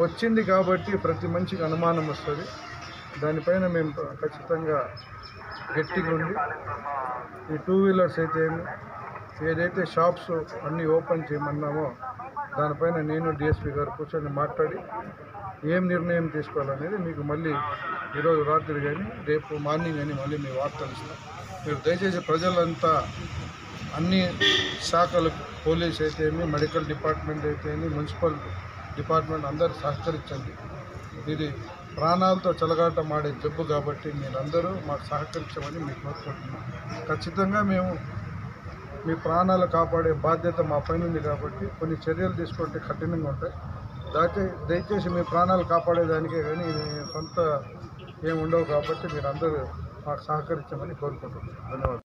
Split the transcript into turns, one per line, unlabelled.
వచ్చింది కాబట్టి ప్రతి మనిషికి అనుమానం వస్తుంది దానిపైన మేము ఖచ్చితంగా గట్టిగా ఉండి ఈ టూ వీలర్స్ అయితే ఏమి, ఏదైతే షాప్స్ అన్నీ ఓపెన్ చేయమన్నామో దానిపైన నేను డిఎస్పీ గారు కూర్చొని మాట్లాడి ఏం నిర్ణయం తీసుకోవాలనేది మీకు మళ్ళీ ఈరోజు రాత్రి కానీ రేపు మార్నింగ్ కానీ మళ్ళీ మీ వార్తలు ఇస్తాం మీరు దయచేసి ప్రజలంతా అన్ని శాఖలు పోలీస్ అయితేమి మెడికల్ డిపార్ట్మెంట్ అయితేమి మున్సిపల్ డిపార్ట్మెంట్ అందరూ సహకరించండి ఇది ప్రాణాలతో చెలగాటం ఆడే జబ్బు కాబట్టి మీరందరూ మాకు సహకరించమని మీకు కోరుకుంటున్నాం ఖచ్చితంగా మేము మీ ప్రాణాలు కాపాడే బాధ్యత మా పైన ఉంది కాబట్టి కొన్ని చర్యలు తీసుకుంటే కఠినంగా ఉంటాయి దయచే దయచేసి మీ ప్రాణాలు కాపాడేదానికే కానీ సొంత ఏమి ఉండవు కాబట్టి మీరందరూ మాకు సహకరించమని కోరుకుంటున్నాం ధన్యవాదాలు